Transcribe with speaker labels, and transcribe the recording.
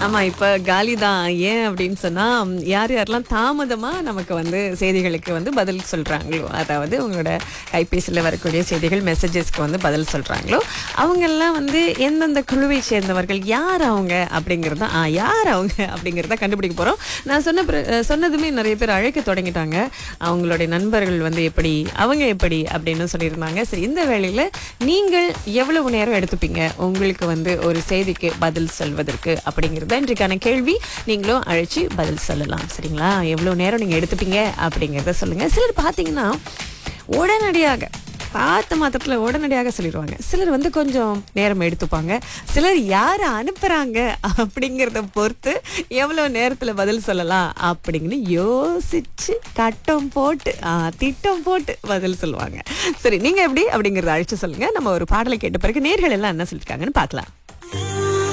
Speaker 1: ஆமா இப்ப காலி தான் ஏன் அப்படின்னு சொன்னா ம், யார் யாரெல்லாம் தாமதமா நமக்கு வந்து செய்திகளுக்கு வந்து பதில் சொல்றாங்களோ அதாவது உங்களோட கைபேசியில் வரக்கூடிய செய்திகள் மெசேஜஸ்க்கு வந்து பதில் சொல்றாங்களோ அவங்கெல்லாம் வந்து எந்தெந்த குழுவை சேர்ந்தவர்கள் யார் அவங்க அப்படிங்கிறத ஆ யார் அவங்க அப்படிங்கிறத கண்டுபிடிக்க போறோம் நான் சொன்ன பிற- அஹ், சொன்னதுமே நிறைய பேர் அழைக்க தொடங்கிட்டாங்க அவங்களுடைய நண்பர்கள் வந்து எப்படி அவங்க எப்படி அப்படின்னு சொல்லியிருந்தாங்க சரி இந்த வேளையில நீங்கள் எவ்வளவு நேரம் எடுத்துப்பீங்க உங்களுக்கு வந்து ஒரு செய்திக்கு பதில் சொல்வதற்கு அப்படிங்கிறது இன்றைக்கான கேள்வி நீங்களும் அழைச்சி பதில் சொல்லலாம் சரிங்களா எவ்வளவு நேரம் நீங்க எடுத்துப்பீங்க அப்படிங்கிறத சொல்லுங்க சிலர் பார்த்தீங்கன்னா உடனடியாக பார்த்த மாத்திரத்துல உடனடியாக சொல்லிடுவாங்க சிலர் வந்து கொஞ்சம் நேரம் எடுத்துப்பாங்க சிலர் யாரை அனுப்புறாங்க அப்படிங்கிறத பொறுத்து எவ்வளவு நேரத்துல பதில் சொல்லலாம் அப்படின்னு யோசிச்சு கட்டம் போட்டு ஆ, திட்டம் போட்டு பதில் சொல்லுவாங்க சரி நீங்க எப்படி அப்படிங்கறத அழைச்சு சொல்லுங்க நம்ம ஒரு பாடலை கேட்ட பிறகு நேர்கள் எல்லாம் என்ன சொல்லிருக்காங்கன்னு பார்க்கலாம்